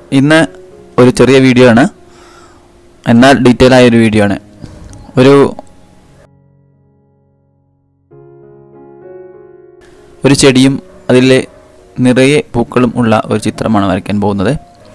ഇന്ന് ഒരു ചെറിയ വീഡിയോ ആണ് എന്നാൽ ഡീറ്റെയിൽ ആയ ഒരു വീഡിയോ ആണ് ഒരു ഒരു ചെടിയും അതിലെ നിറയെ പൂക്കളും ഉള്ള ഒരു ചിത്രമാണ് വരയ്ക്കാൻ പോകുന്നത്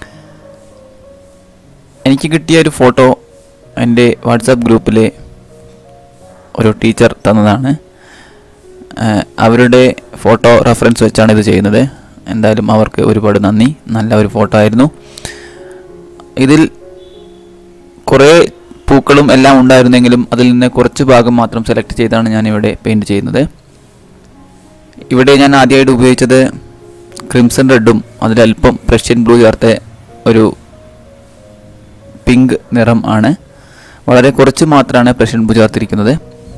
എനിക്ക് കിട്ടിയ ഒരു ഫോട്ടോ എൻ്റെ വാട്സാപ്പ് ഗ്രൂപ്പിലെ ഒരു ടീച്ചർ തന്നതാണ് ആഹ് അവരുടെ ഫോട്ടോ റെഫറൻസ് വെച്ചാണ് ഇത് ചെയ്യുന്നത് എന്തായാലും അവർക്ക് ഒരുപാട് നന്ദി നല്ല ഒരു ഫോട്ടോ ആയിരുന്നു ഇതിൽ കുറേ പൂക്കളും എല്ലാം ഉണ്ടായിരുന്നെങ്കിലും അതിൽ നിന്ന് കുറച്ച് ഭാഗം മാത്രം സെലക്ട് ചെയ്താണ് ഞാൻ ഇവിടെ പെയിൻറ് ചെയ്യുന്നത് ഇവിടെ ഞാൻ ആദ്യമായിട്ട് ഉപയോഗിച്ചത് ക്രിംസൺ റെഡും അതിലല്പം പ്രഷ്യൻ ബ്ലൂ ചേർത്ത ഒരു പിങ്ക് നിറം ആണ് വളരെ കുറച്ച് മാത്രമാണ് പ്രഷ്യൻ ബ്ലൂ ചേർത്തിരിക്കുന്നത്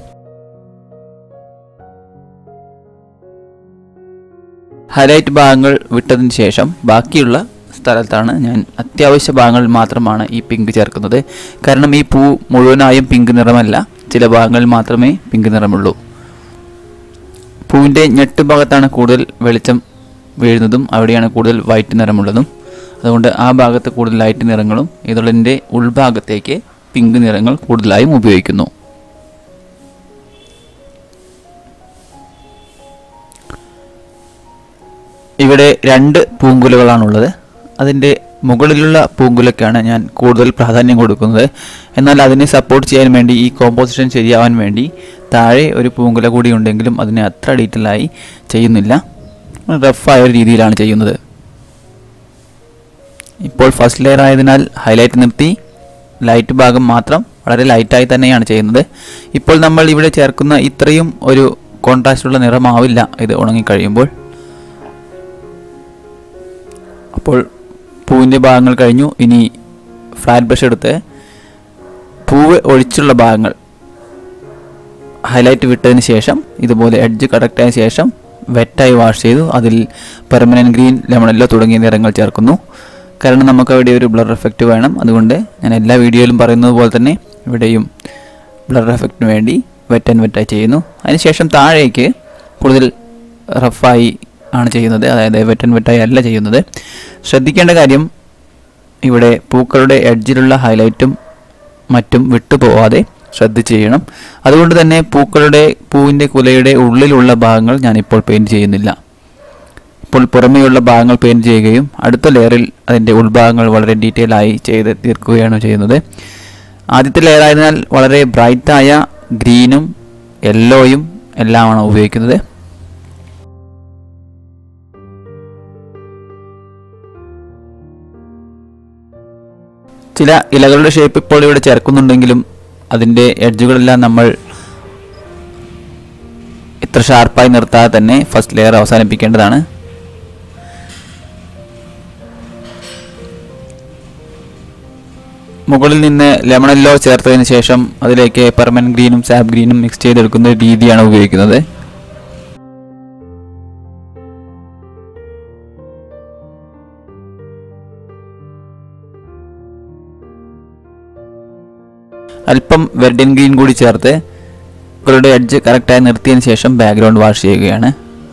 ഹൈലൈറ്റ് ഭാഗങ്ങൾ വിട്ടതിന് ശേഷം ബാക്കിയുള്ള സ്ഥലത്താണ് ഞാൻ അത്യാവശ്യ ഭാഗങ്ങളിൽ മാത്രമാണ് ഈ പിങ്ക് ചേർക്കുന്നത് കാരണം ഈ പൂ മുഴുവനായും പിങ്ക് നിറമല്ല ചില ഭാഗങ്ങളിൽ മാത്രമേ പിങ്ക് നിറമുള്ളൂ പൂവിൻ്റെ ഞെട്ട് ഭാഗത്താണ് കൂടുതൽ വെളിച്ചം വീഴുന്നതും അവിടെയാണ് കൂടുതൽ വൈറ്റ് നിറമുള്ളതും അതുകൊണ്ട് ആ ഭാഗത്ത് കൂടുതൽ ലൈറ്റ് നിറങ്ങളും ഇതളിൻ്റെ ഉൾഭാഗത്തേക്ക് പിങ്ക് നിറങ്ങൾ കൂടുതലായും ഉപയോഗിക്കുന്നു ഇവിടെ രണ്ട് പൂങ്കുലകളാണുള്ളത് അതിൻ്റെ മുകളിലുള്ള പൂങ്കുലയ്ക്കാണ് ഞാൻ കൂടുതൽ പ്രാധാന്യം കൊടുക്കുന്നത് എന്നാൽ അതിനെ സപ്പോർട്ട് ചെയ്യാൻ വേണ്ടി ഈ കോമ്പോസിഷൻ ശരിയാവാൻ വേണ്ടി താഴെ ഒരു പൂങ്കുല കൂടി ഉണ്ടെങ്കിലും അതിനെ അത്ര ഡീറ്റെയിൽ ആയി ചെയ്യുന്നില്ല റഫായ ഒരു രീതിയിലാണ് ചെയ്യുന്നത് ഇപ്പോൾ ഫസ്റ്റ് ലെയർ ആയതിനാൽ ഹൈലൈറ്റ് നിർത്തി ലൈറ്റ് ഭാഗം മാത്രം വളരെ ലൈറ്റായി തന്നെയാണ് ചെയ്യുന്നത് ഇപ്പോൾ നമ്മൾ ഇവിടെ ചേർക്കുന്ന ഇത്രയും ഒരു കോൺട്രാസ്റ്റുള്ള നിറമാവില്ല ഇത് ഉണങ്ങിക്കഴിയുമ്പോൾ അപ്പോൾ പൂവിൻ്റെ ഭാഗങ്ങൾ കഴിഞ്ഞു ഇനി ഫ്ലാറ്റ് ബ്രഷ് എടുത്ത് പൂവ് ഒഴിച്ചുള്ള ഭാഗങ്ങൾ ഹൈലൈറ്റ് വിട്ടതിന് ശേഷം ഇതുപോലെ എഡ്ജ് കറക്റ്റായ ശേഷം വെറ്റായി വാഷ് ചെയ്തു അതിൽ പെർമനൻറ്റ് ഗ്രീൻ ലെമണല്ലോ തുടങ്ങിയ നിറങ്ങൾ ചേർക്കുന്നു കാരണം നമുക്ക് അവിടെ ഒരു ബ്ലർ എഫക്റ്റ് വേണം അതുകൊണ്ട് ഞാൻ എല്ലാ വീഡിയോയിലും പറയുന്നത് പോലെ തന്നെ ഇവിടെയും ബ്ലർ എഫക്റ്റിന് വേണ്ടി വെറ്റ് ആൻഡ് വെറ്റായി ചെയ്യുന്നു അതിനുശേഷം താഴേക്ക് കൂടുതൽ റഫായി ആണ് ചെയ്യുന്നത് അതായത് വെറ്റ് ആൻഡ് വെറ്റായി അല്ല ചെയ്യുന്നത് ശ്രദ്ധിക്കേണ്ട കാര്യം ഇവിടെ പൂക്കളുടെ എഡ്ജിലുള്ള ഹൈലൈറ്റും മറ്റും വിട്ടുപോവാതെ ശ്രദ്ധിച്ച് ചെയ്യണം അതുകൊണ്ട് തന്നെ പൂക്കളുടെ പൂവിൻ്റെ കുലയുടെ ഉള്ളിലുള്ള ഭാഗങ്ങൾ ഞാനിപ്പോൾ പെയിൻറ് ചെയ്യുന്നില്ല ഇപ്പോൾ പുറമേയുള്ള ഭാഗങ്ങൾ പെയിൻറ് ചെയ്യുകയും അടുത്ത ലെയറിൽ അതിൻ്റെ ഉൾഭാഗങ്ങൾ വളരെ ഡീറ്റെയിൽ ആയി ചെയ്ത് തീർക്കുകയാണ് ചെയ്യുന്നത് ആദ്യത്തെ ലെയർ ആയതിനാൽ വളരെ ബ്രൈറ്റായ ഗ്രീനും യെല്ലോയും എല്ലാമാണ് ഉപയോഗിക്കുന്നത് ചില ഇലകളുടെ ഷേപ്പ് ഇപ്പോൾ ഇവിടെ ചേർക്കുന്നുണ്ടെങ്കിലും അതിൻ്റെ എഡ്ജുകളെല്ലാം നമ്മൾ ഇത്ര ഷാർപ്പായി നിർത്താതെ തന്നെ ഫസ്റ്റ് ലെയർ അവസാനിപ്പിക്കേണ്ടതാണ് മുകളിൽ നിന്ന് ലെമൺ യെല്ലോ ചേർത്തതിന് ശേഷം അതിലേക്ക് പെർമനന്റ് ഗ്രീനും സാബ് ഗ്രീനും മിക്സ് ചെയ്തെടുക്കുന്ന ഒരു രീതിയാണ് ഉപയോഗിക്കുന്നത് അല്പം വെർഡിൻ ഗ്രീൻ കൂടി ചേർത്ത് ഇവരുടെ എഡ്ജ് കറക്റ്റായി നിർത്തിയതിന് ശേഷം ബാക്ക്ഗ്രൗണ്ട് വാഷ് ചെയ്യുകയാണ്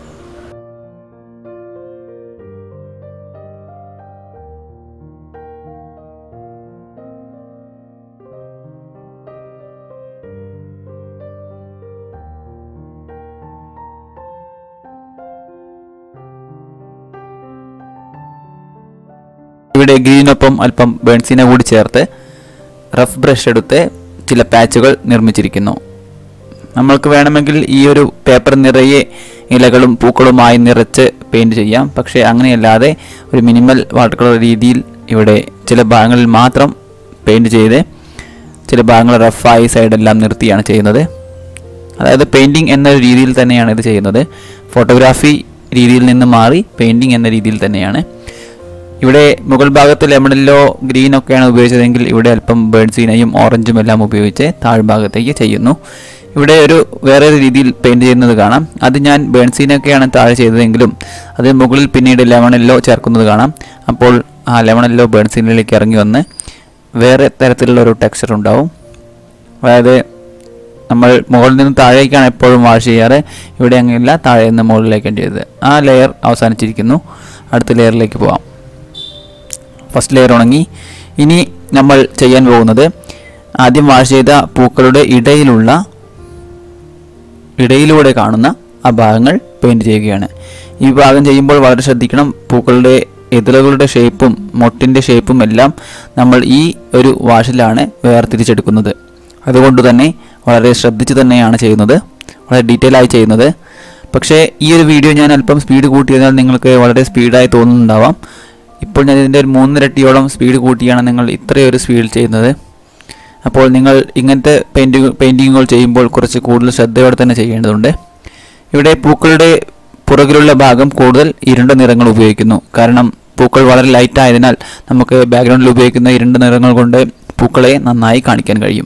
ഇവിടെ ഗ്രീനൊപ്പം അല്പം ബേൺസിനെ കൂടി ചേർത്ത് റഫ് ബ്രഷ് എടുത്ത് ചില പാച്ചുകൾ നിർമ്മിച്ചിരിക്കുന്നു നമ്മൾക്ക് വേണമെങ്കിൽ ഈ ഒരു പേപ്പർ നിറയെ ഇലകളും പൂക്കളുമായി നിറച്ച് പെയിൻറ് ചെയ്യാം പക്ഷേ അങ്ങനെയല്ലാതെ ഒരു മിനിമൽ വാട്ടർ കളർ രീതിയിൽ ഇവിടെ ചില ഭാഗങ്ങളിൽ മാത്രം പെയിൻറ് ചെയ്ത് ചില ഭാഗങ്ങൾ റഫായി സൈഡെല്ലാം നിർത്തിയാണ് ചെയ്യുന്നത് അതായത് പെയിൻറ്റിങ് എന്ന ഒരു രീതിയിൽ തന്നെയാണ് ഇത് ചെയ്യുന്നത് ഫോട്ടോഗ്രാഫി രീതിയിൽ നിന്ന് മാറി പെയിൻറ്റിങ് എന്ന രീതിയിൽ തന്നെയാണ് ഇവിടെ മുകൾ ഭാഗത്ത് ലെമണിലോ ഗ്രീൻ ഒക്കെയാണ് ഉപയോഗിച്ചതെങ്കിൽ ഇവിടെ അല്പം ബേൺസീനയും ഓറഞ്ചും എല്ലാം ഉപയോഗിച്ച് താഴ്ഭാഗത്തേക്ക് ചെയ്യുന്നു ഇവിടെ ഒരു വേറെ ഒരു രീതിയിൽ പെയിൻറ് ചെയ്യുന്നത് കാണാം അത് ഞാൻ ബേൺസീനൊക്കെയാണ് താഴെ ചെയ്തതെങ്കിലും അത് മുകളിൽ പിന്നീട് ലെമണിലോ ചേർക്കുന്നത് കാണാം അപ്പോൾ ആ ലെമണിലോ ബേൺസീനിലേക്ക് ഇറങ്ങി വന്ന് വേറെ തരത്തിലുള്ള ഒരു ടെക്സ്ചർ ഉണ്ടാവും അതായത് നമ്മൾ മുകളിൽ നിന്ന് താഴേക്കാണ് എപ്പോഴും വാഷ് ചെയ്യാറ് ഇവിടെ അങ്ങനെയല്ല താഴെ നിന്ന് മുകളിലേക്കാണ് ചെയ്തത് ആ ലെയർ അവസാനിച്ചിരിക്കുന്നു അടുത്ത ലെയറിലേക്ക് പോവാം ഫസ്റ്റ് ലെയർ ഉണങ്ങി ഇനി നമ്മൾ ചെയ്യാൻ പോകുന്നത് ആദ്യം വാഷ് ചെയ്ത പൂക്കളുടെ ഇടയിലുള്ള ഇടയിലൂടെ കാണുന്ന ആ ഭാഗങ്ങൾ പെയിൻറ് ചെയ്യുകയാണ് ഈ ഭാഗം ചെയ്യുമ്പോൾ വളരെ ശ്രദ്ധിക്കണം പൂക്കളുടെ എതിളുകളുടെ ഷേപ്പും മൊട്ടിൻ്റെ ഷേപ്പും എല്ലാം നമ്മൾ ഈ ഒരു വാഷിലാണ് വേർതിരിച്ചെടുക്കുന്നത് അതുകൊണ്ട് തന്നെ വളരെ ശ്രദ്ധിച്ച് തന്നെയാണ് ചെയ്യുന്നത് വളരെ ഡീറ്റെയിൽ ആയി ചെയ്യുന്നത് പക്ഷേ ഈ ഒരു വീഡിയോ ഞാൻ അല്പം സ്പീഡ് കൂട്ടിയതിനാൽ നിങ്ങൾക്ക് വളരെ സ്പീഡായി തോന്നുന്നുണ്ടാവാം ഇപ്പോൾ ഞാൻ ഇതിൻ്റെ ഒരു മൂന്നിരട്ടിയോളം സ്പീഡ് കൂട്ടിയാണ് നിങ്ങൾ ഇത്രയൊരു സ്പീഡിൽ ചെയ്യുന്നത് അപ്പോൾ നിങ്ങൾ ഇങ്ങനത്തെ പെയിൻറ്റിങ് പെയിൻറ്റിങ്ങുകൾ ചെയ്യുമ്പോൾ കുറച്ച് കൂടുതൽ ശ്രദ്ധയോടെ തന്നെ ചെയ്യേണ്ടതുണ്ട് ഇവിടെ പൂക്കളുടെ പുറകിലുള്ള ഭാഗം കൂടുതൽ ഇരുണ്ട നിറങ്ങൾ ഉപയോഗിക്കുന്നു കാരണം പൂക്കൾ വളരെ ലൈറ്റ് ആയതിനാൽ നമുക്ക് ബാക്ക്ഗ്രൗണ്ടിൽ ഉപയോഗിക്കുന്ന ഇരുണ്ട നിറങ്ങൾ കൊണ്ട് പൂക്കളെ നന്നായി കാണിക്കാൻ കഴിയും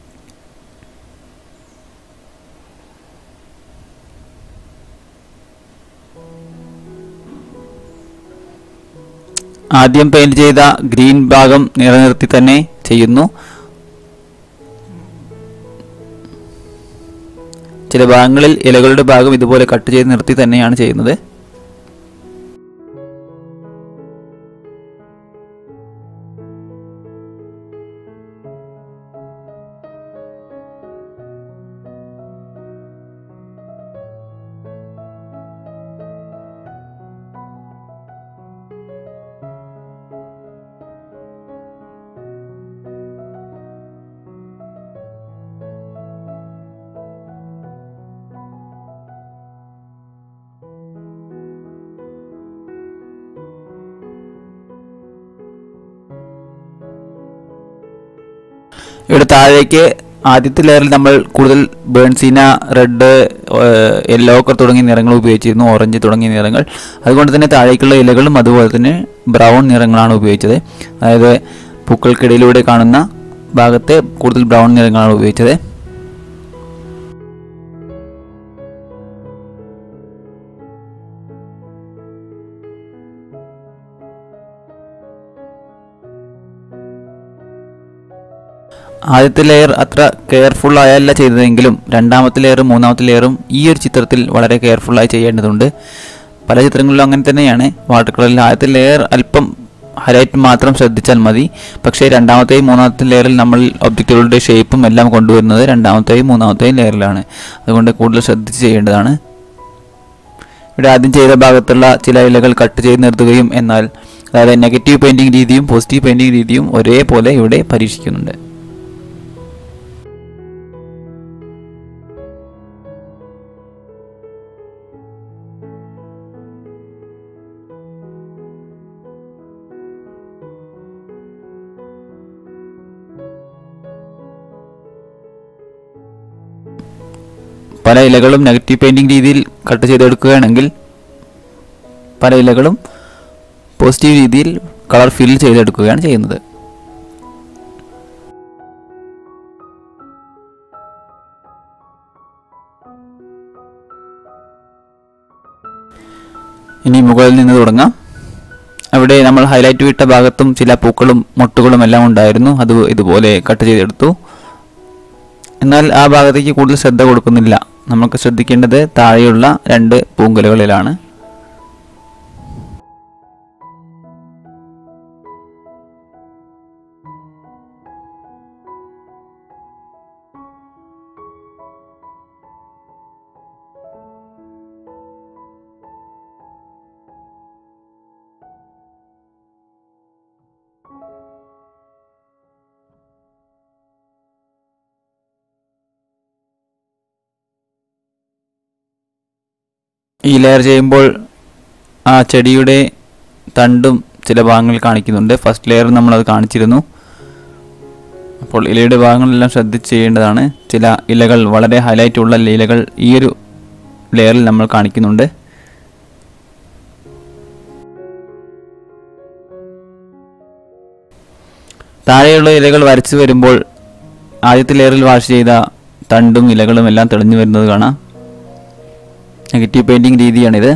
ആദ്യം പെയിന്റ് ചെയ്ത ഗ്രീൻ ഭാഗം നിലനിർത്തി തന്നെ ചെയ്യുന്നു ചില ഭാഗങ്ങളിൽ ഇലകളുടെ ഭാഗം ഇതുപോലെ കട്ട് ചെയ്ത് നിർത്തി തന്നെയാണ് ചെയ്യുന്നത് ഇവിടെ താഴേക്ക് ആദ്യത്തെ ലെയറിൽ നമ്മൾ കൂടുതൽ ബേൺസീന റെഡ് യെല്ലോ ഒക്കെ തുടങ്ങിയ നിറങ്ങൾ ഉപയോഗിച്ചിരുന്നു ഓറഞ്ച് തുടങ്ങിയ നിറങ്ങൾ അതുകൊണ്ട് തന്നെ താഴേക്കുള്ള ഇലകളും അതുപോലെ തന്നെ ബ്രൗൺ നിറങ്ങളാണ് ഉപയോഗിച്ചത് അതായത് പൂക്കൾക്കിടയിലൂടെ കാണുന്ന ഭാഗത്തെ കൂടുതൽ ബ്രൗൺ നിറങ്ങളാണ് ഉപയോഗിച്ചത് ആദ്യത്തെ ലെയർ അത്ര കെയർഫുൾ ആയല്ല ചെയ്തതെങ്കിലും രണ്ടാമത്തെ ലെയറും മൂന്നാമത്തെ ലെയറും ഈ ഒരു ചിത്രത്തിൽ വളരെ കെയർഫുള്ളായി ചെയ്യേണ്ടതുണ്ട് പല ചിത്രങ്ങളിലും അങ്ങനെ തന്നെയാണ് വാട്ടർ കളറിൽ ആദ്യത്തെ ലെയർ അല്പം ഹൈലൈറ്റ് മാത്രം ശ്രദ്ധിച്ചാൽ മതി പക്ഷേ രണ്ടാമത്തെയും മൂന്നാമത്തെ ലെയറിൽ നമ്മൾ ഒബ്ജക്റ്റുകളുടെ ഷേപ്പും എല്ലാം കൊണ്ടുവരുന്നത് രണ്ടാമത്തെയും മൂന്നാമത്തെയും ലെയറിലാണ് അതുകൊണ്ട് കൂടുതൽ ശ്രദ്ധിച്ച് ചെയ്യേണ്ടതാണ് ഇവിടെ ആദ്യം ചെയ്ത ഭാഗത്തുള്ള ചില ഇലകൾ കട്ട് ചെയ്ത് നിർത്തുകയും എന്നാൽ അതായത് നെഗറ്റീവ് പെയിൻറ്റിംഗ് രീതിയും പോസിറ്റീവ് പെയിൻറ്റിംഗ് രീതിയും ഒരേപോലെ ഇവിടെ പരീക്ഷിക്കുന്നുണ്ട് പല ഇലകളും നെഗറ്റീവ് പെയിൻറ്റിംഗ് രീതിയിൽ കട്ട് ചെയ്തെടുക്കുകയാണെങ്കിൽ പല ഇലകളും പോസിറ്റീവ് രീതിയിൽ കളർ ഫിൽ ചെയ്തെടുക്കുകയാണ് ചെയ്യുന്നത് ഇനി മുകളിൽ നിന്ന് തുടങ്ങാം അവിടെ നമ്മൾ ഹൈലൈറ്റ് വിട്ട ഭാഗത്തും ചില പൂക്കളും മൊട്ടുകളും എല്ലാം ഉണ്ടായിരുന്നു അത് ഇതുപോലെ കട്ട് ചെയ്തെടുത്തു എന്നാൽ ആ ഭാഗത്തേക്ക് കൂടുതൽ ശ്രദ്ധ കൊടുക്കുന്നില്ല നമുക്ക് ശ്രദ്ധിക്കേണ്ടത് താഴെയുള്ള രണ്ട് പൂങ്കുലകളിലാണ് ഈ ലെയർ ചെയ്യുമ്പോൾ ആ ചെടിയുടെ തണ്ടും ചില ഭാഗങ്ങൾ കാണിക്കുന്നുണ്ട് ഫസ്റ്റ് ലെയർ നമ്മളത് കാണിച്ചിരുന്നു അപ്പോൾ ഇലയുടെ ഭാഗങ്ങളെല്ലാം ശ്രദ്ധിച്ച് ചെയ്യേണ്ടതാണ് ചില ഇലകൾ വളരെ ഹൈലൈറ്റ് ഉള്ള ഇലകൾ ഈ ഒരു ലെയറിൽ നമ്മൾ കാണിക്കുന്നുണ്ട് താഴെയുള്ള ഇലകൾ വരച്ചു വരുമ്പോൾ ആദ്യത്തെ ലെയറിൽ വാഷ് ചെയ്ത തണ്ടും ഇലകളും എല്ലാം തെളിഞ്ഞു വരുന്നത് കാണാം നെഗറ്റീവ് പെയിൻറ്റിംഗ് രീതിയാണിത്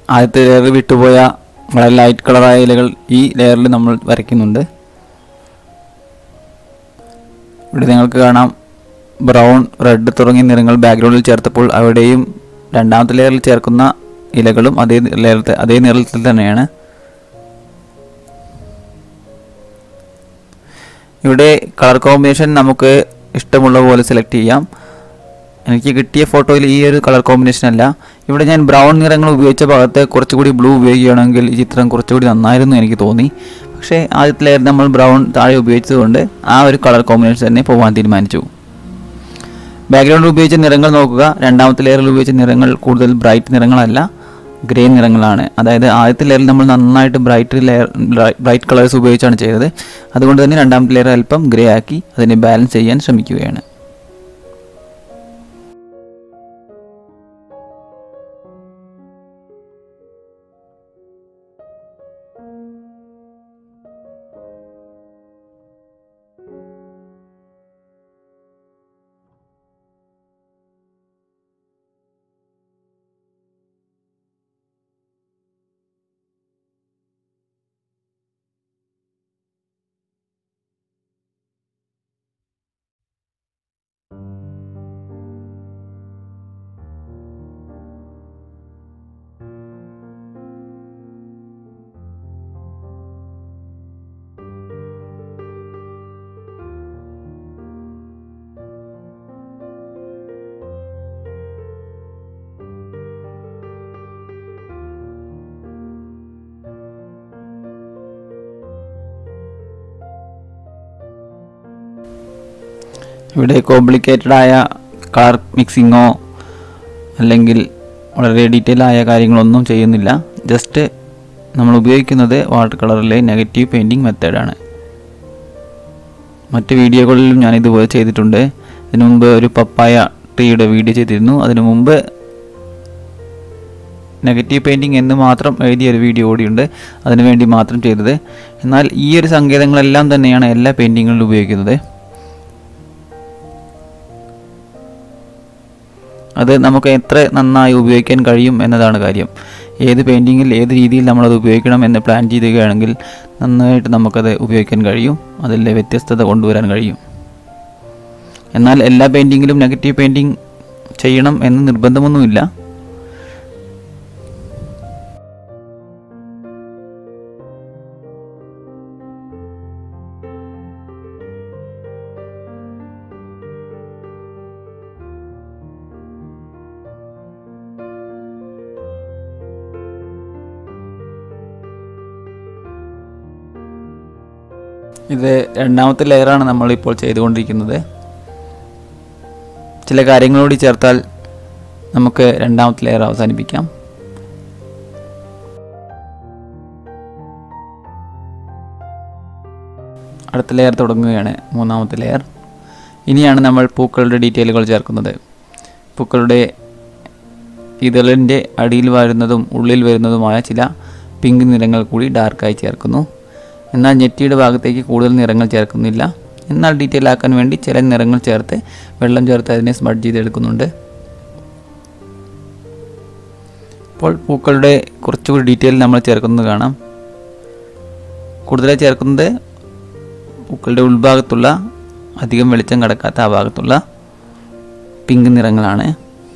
ആദ്യത്തെ ലെയർ വിട്ടുപോയ വളരെ ലൈറ്റ് കളറായ ഇലകൾ ഈ ലെയറിൽ നമ്മൾ വരയ്ക്കുന്നുണ്ട് ഇവിടെ നിങ്ങൾക്ക് കാണാം ബ്രൗൺ റെഡ് തുടങ്ങിയ നിറങ്ങൾ ബാക്ക്ഗ്രൗണ്ടിൽ ചേർത്തപ്പോൾ അവിടെയും രണ്ടാമത്തെ ലെയറിൽ ചേർക്കുന്ന ഇലകളും അതേ ലെയറിൽ അതേ നിറത്തിൽ തന്നെയാണ് ഇവിടെ കളർ കോമ്പിനേഷൻ നമുക്ക് ഇഷ്ടമുള്ള പോലെ സെലക്ട് ചെയ്യാം എനിക്ക് കിട്ടിയ ഫോട്ടോയിൽ ഈ ഒരു കളർ കോമ്പിനേഷൻ അല്ല ഇവിടെ ഞാൻ ബ്രൗൺ നിറങ്ങൾ ഉപയോഗിച്ച ഭാഗത്ത് കുറച്ചുകൂടി ബ്ലൂ ഉപയോഗിക്കുകയാണെങ്കിൽ ഈ ചിത്രം കുറച്ചുകൂടി നന്നായിരുന്നു എനിക്ക് തോന്നി പക്ഷേ ആദ്യത്തെ ലെയർ നമ്മൾ ബ്രൗൺ താഴെ ഉപയോഗിച്ചതുകൊണ്ട് ആ ഒരു കളർ കോമ്പിനേഷൻ തന്നെ പോകാൻ തീരുമാനിച്ചു ബാക്ക്ഗ്രൗണ്ടിൽ ഉപയോഗിച്ച നിറങ്ങൾ നോക്കുക രണ്ടാമത്തെ ലെയറിൽ ഉപയോഗിച്ച നിറങ്ങൾ കൂടുതൽ ബ്രൈറ്റ് നിറങ്ങളല്ല ഗ്രേ നിറങ്ങളാണ് അതായത് ആദ്യത്തെ ലെയറിൽ നമ്മൾ നന്നായിട്ട് ബ്രൈറ്റ് ലെയർ ബ്രൈറ്റ് കളേഴ്സ് ഉപയോഗിച്ചാണ് ചെയ്തത് അതുകൊണ്ട് തന്നെ രണ്ടാമത്തെ ലെയർ അല്പം ഗ്രേ ആക്കി അതിനെ ബാലൻസ് ചെയ്യാൻ ശ്രമിക്കുകയാണ് ഇവിടെ കോംപ്ലിക്കേറ്റഡ് ആയ കളർ മിക്സിങ്ങോ അല്ലെങ്കിൽ വളരെ ഡീറ്റെയിൽ ആയ കാര്യങ്ങളൊന്നും ചെയ്യുന്നില്ല ജസ്റ്റ് നമ്മൾ ഉപയോഗിക്കുന്നത് വാട്ടർ കളറിലെ നെഗറ്റീവ് പെയിൻറ്റിങ് മെത്തേഡാണ് മറ്റ് വീഡിയോകളിലും ഞാൻ ഇതുപോലെ ചെയ്തിട്ടുണ്ട് ഇതിനു മുമ്പ് ഒരു പപ്പായ ട്രീയുടെ വീഡിയോ ചെയ്തിരുന്നു അതിനു മുമ്പ് നെഗറ്റീവ് പെയിൻറ്റിങ് എന്ന് മാത്രം എഴുതിയ ഒരു വീഡിയോ കൂടിയുണ്ട് അതിനുവേണ്ടി മാത്രം ചെയ്തത് എന്നാൽ ഈ ഒരു സങ്കേതങ്ങളെല്ലാം തന്നെയാണ് എല്ലാ പെയിൻറ്റിങ്ങുകളിലും ഉപയോഗിക്കുന്നത് അത് നമുക്ക് എത്ര നന്നായി ഉപയോഗിക്കാൻ കഴിയും എന്നതാണ് കാര്യം ഏത് പെയിൻറ്റിങ്ങിൽ ഏത് രീതിയിൽ നമ്മളത് ഉപയോഗിക്കണം എന്ന് പ്ലാൻ ചെയ്യുകയാണെങ്കിൽ നന്നായിട്ട് നമുക്കത് ഉപയോഗിക്കാൻ കഴിയും അതിലെ വ്യത്യസ്തത കൊണ്ടുവരാൻ കഴിയും എന്നാൽ എല്ലാ പെയിൻറ്റിങ്ങിലും നെഗറ്റീവ് പെയിൻറ്റിങ് ചെയ്യണം എന്ന് നിർബന്ധമൊന്നുമില്ല ഇത് രണ്ടാമത്തെ ലെയറാണ് നമ്മളിപ്പോൾ ചെയ്തുകൊണ്ടിരിക്കുന്നത് ചില കാര്യങ്ങളോട് ചേർത്താൽ നമുക്ക് രണ്ടാമത്തെ ലെയർ അവസാനിപ്പിക്കാം അടുത്ത ലെയർ തുടങ്ങുകയാണ് മൂന്നാമത്തെ ലെയർ ഇനിയാണ് നമ്മൾ പൂക്കളുടെ ഡീറ്റെയിലുകൾ ചേർക്കുന്നത് പൂക്കളുടെ ഇതളിൻ്റെ അടിയിൽ വരുന്നതും ഉള്ളിൽ വരുന്നതുമായ ചില പിങ്ക് നിറങ്ങൾ കൂടി ഡാർക്കായി ചേർക്കുന്നു എന്നാൽ ഞെറ്റിയുടെ ഭാഗത്തേക്ക് കൂടുതൽ നിറങ്ങൾ ചേർക്കുന്നില്ല എന്നാൽ ഡീറ്റെയിൽ ആക്കാൻ വേണ്ടി ചില നിറങ്ങൾ ചേർത്ത് വെള്ളം ചേർത്ത് അതിനെ സ്മഡ് ചെയ്തെടുക്കുന്നുണ്ട് അപ്പോൾ പൂക്കളുടെ കുറച്ചുകൂടി ഡീറ്റെയിൽ നമ്മൾ ചേർക്കുന്നത് കാണാം കൂടുതലായി ചേർക്കുന്നത് പൂക്കളുടെ ഉൾഭാഗത്തുള്ള അധികം വെളിച്ചം കടക്കാത്ത ആ ഭാഗത്തുള്ള പിങ്ക് നിറങ്ങളാണ്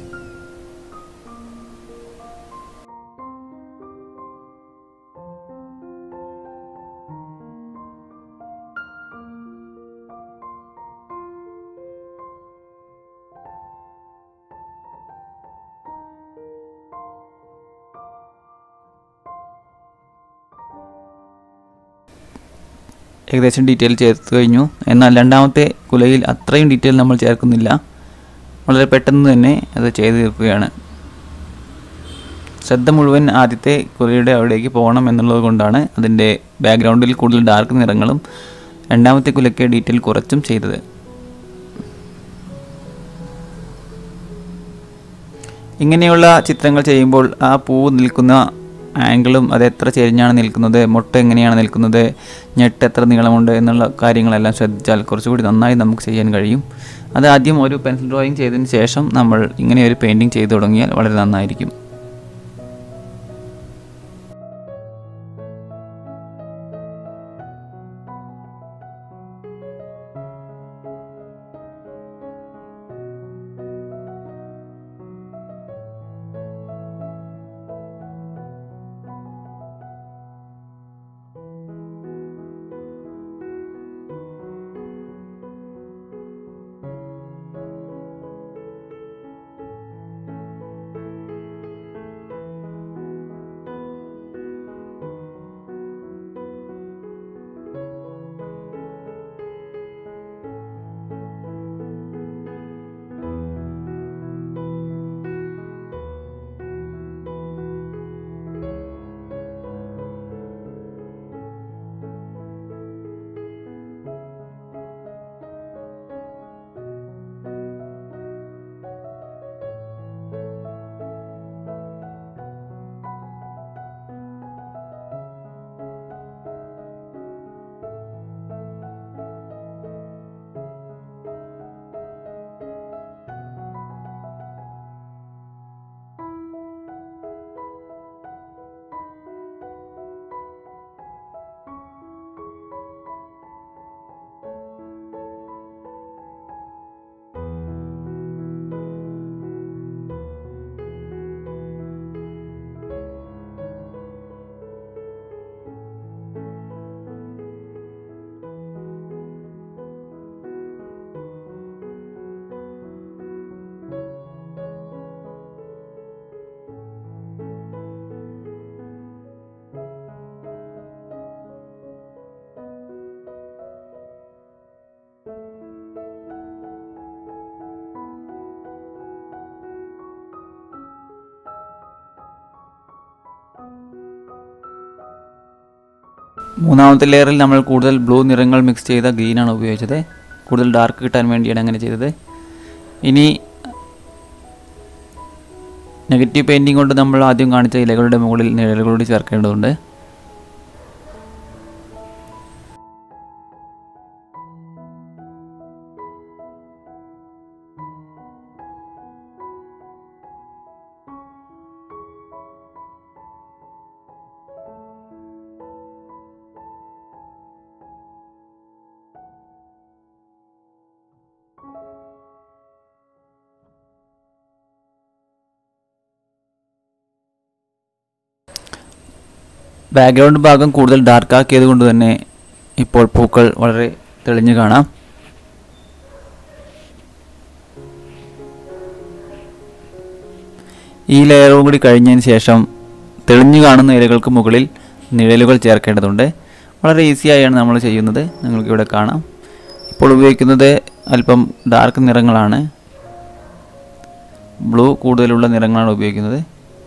ഏകദേശം ഡീറ്റെയിൽ ചേർത്ത് കഴിഞ്ഞു എന്നാൽ രണ്ടാമത്തെ കുലയിൽ അത്രയും ഡീറ്റെയിൽ നമ്മൾ ചേർക്കുന്നില്ല വളരെ പെട്ടെന്ന് തന്നെ അത് ചെയ്ത് തീർക്കുകയാണ് ശ്രദ്ധ മുഴുവൻ ആദ്യത്തെ കുലയുടെ അവിടേക്ക് പോകണം എന്നുള്ളത് കൊണ്ടാണ് അതിൻ്റെ ബാക്ക്ഗ്രൗണ്ടിൽ കൂടുതൽ ഡാർക്ക് നിറങ്ങളും രണ്ടാമത്തെ കുലയ്ക്ക് ഡീറ്റെയിൽ കുറച്ചും ചെയ്തത് ഇങ്ങനെയുള്ള ചിത്രങ്ങൾ ചെയ്യുമ്പോൾ ആ പൂവ് നിൽക്കുന്ന ആംഗിളും അത് എത്ര ചെരിഞ്ഞാണ് നിൽക്കുന്നത് മുട്ട എങ്ങനെയാണ് നിൽക്കുന്നത് ഞെട്ട് എത്ര നീളമുണ്ട് എന്നുള്ള കാര്യങ്ങളെല്ലാം ശ്രദ്ധിച്ചാൽ കുറച്ചുകൂടി നന്നായി നമുക്ക് ചെയ്യാൻ കഴിയും അത് ആദ്യം ഒരു പെൻസിൽ ഡ്രോയിങ് ചെയ്തതിന് ശേഷം നമ്മൾ ഇങ്ങനെ ഒരു പെയിൻറ്റിങ് ചെയ്തു തുടങ്ങിയാൽ വളരെ നന്നായിരിക്കും മൂന്നാമത്തെ ലെയറിൽ നമ്മൾ കൂടുതൽ ബ്ലൂ നിറങ്ങൾ മിക്സ് ചെയ്ത ഗ്രീനാണ് ഉപയോഗിച്ചത് കൂടുതൽ ഡാർക്ക് കിട്ടാൻ വേണ്ടിയാണ് അങ്ങനെ ചെയ്തത് ഇനി നെഗറ്റീവ് പെയിൻറ്റിംഗ് കൊണ്ട് നമ്മൾ ആദ്യം കാണിച്ച ഇലകളുടെ മുകളിൽ നിഴലുകളോട് ചേർക്കേണ്ടതുണ്ട് ബാക്ക്ഗ്രൗണ്ട് ഭാഗം കൂടുതൽ ഡാർക്ക് ആക്കിയത് കൊണ്ട് തന്നെ ഇപ്പോൾ പൂക്കൾ വളരെ തെളിഞ്ഞു കാണാം ഈ ലെയറും കൂടി കഴിഞ്ഞതിന് ശേഷം തെളിഞ്ഞു കാണുന്ന ഇലകൾക്ക് മുകളിൽ നിഴലുകൾ ചേർക്കേണ്ടതുണ്ട് വളരെ ഈസിയായാണ് നമ്മൾ ചെയ്യുന്നത് നിങ്ങൾക്കിവിടെ കാണാം ഇപ്പോൾ ഉപയോഗിക്കുന്നത് അല്പം ഡാർക്ക് നിറങ്ങളാണ് ബ്ലൂ കൂടുതലുള്ള നിറങ്ങളാണ് ഉപയോഗിക്കുന്നത്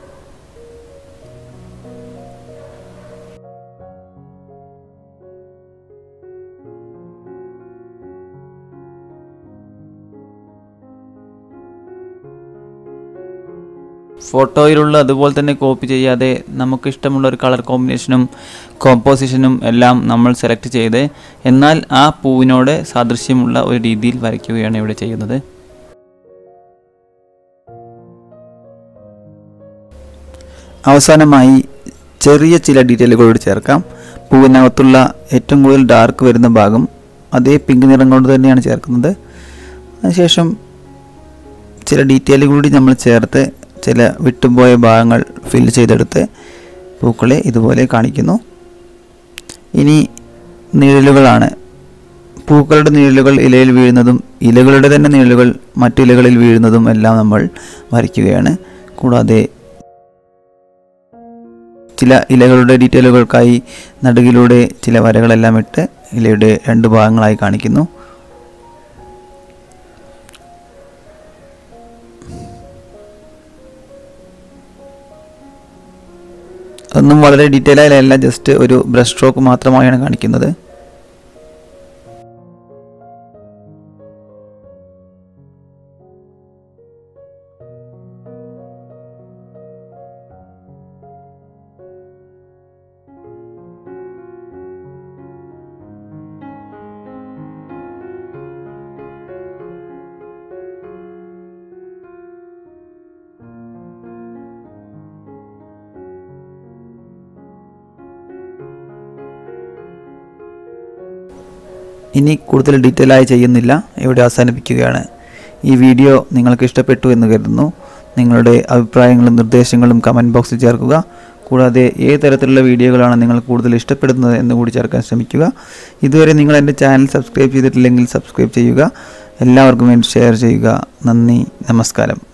ഫോട്ടോയിലുള്ള അതുപോലെ തന്നെ കോപ്പി ചെയ്യാതെ നമുക്ക് ഇഷ്ടമുള്ള ഒരു കളർ കോമ്പിനേഷനും കോമ്പോസിഷനും എല്ലാം നമ്മൾ സെലക്ട് ചെയ്ത് എന്നാൽ ആ പൂവിനോട് സാദൃശ്യമുള്ള ഒരു രീതിയിൽ വരയ്ക്കുകയാണ് ഇവിടെ ചെയ്യുന്നത് അവസാനമായി ചെറിയ ചില ഡീറ്റെയിലുകളോട് ചേർക്കാം പൂവിനകത്തുള്ള ഏറ്റവും കൂടുതൽ ഡാർക്ക് വരുന്ന ഭാഗം അതേ പിങ്ക് നിറം കൊണ്ട് തന്നെയാണ് ചേർക്കുന്നത് അതിനുശേഷം ചില ഡീറ്റെയിൽ കൂടി നമ്മൾ ചേർത്ത് ചില വിട്ടുപോയ ഭാഗങ്ങൾ ഫിൽ ചെയ്തെടുത്ത് പൂക്കളെ ഇതുപോലെ കാണിക്കുന്നു ഇനി നിഴലുകളാണ് പൂക്കളുടെ നിഴലുകൾ ഇലയിൽ വീഴുന്നതും ഇലകളുടെ തന്നെ നിഴലുകൾ മറ്റു ഇലകളിൽ വീഴുന്നതും എല്ലാം നമ്മൾ വരയ്ക്കുകയാണ് കൂടാതെ ചില ഇലകളുടെ ഡീറ്റെയിലുകൾക്കായി നടുകിലൂടെ ചില വരകളെല്ലാം ഇട്ട് ഇലയുടെ രണ്ട് ഭാഗങ്ങളായി കാണിക്കുന്നു ഒന്നും വളരെ ഡീറ്റെയിൽ ആയല്ല ജസ്റ്റ് ഒരു ബ്രഷ് സ്ട്രോക്ക് മാത്രമായാണ് കാണിക്കുന്നത് ഇനി കൂടുതൽ ഡീറ്റെയിൽ ആയി ചെയ്യുന്നില്ല ഇവിടെ അവസാനിപ്പിക്കുകയാണ് ഈ വീഡിയോ നിങ്ങൾക്ക് ഇഷ്ടപ്പെട്ടു എന്ന് കരുതുന്നു നിങ്ങളുടെ അഭിപ്രായങ്ങളും നിർദ്ദേശങ്ങളും കമൻറ്റ് ബോക്സിൽ ചേർക്കുക കൂടാതെ ഏത് തരത്തിലുള്ള വീഡിയോകളാണ് നിങ്ങൾ കൂടുതൽ ഇഷ്ടപ്പെടുന്നത് എന്ന് കൂടി ചേർക്കാൻ ശ്രമിക്കുക ഇതുവരെ നിങ്ങൾ എൻ്റെ ചാനൽ സബ്സ്ക്രൈബ് ചെയ്തിട്ടില്ലെങ്കിൽ സബ്സ്ക്രൈബ് ചെയ്യുക എല്ലാവർക്കും വേണ്ടി ഷെയർ ചെയ്യുക നന്ദി നമസ്കാരം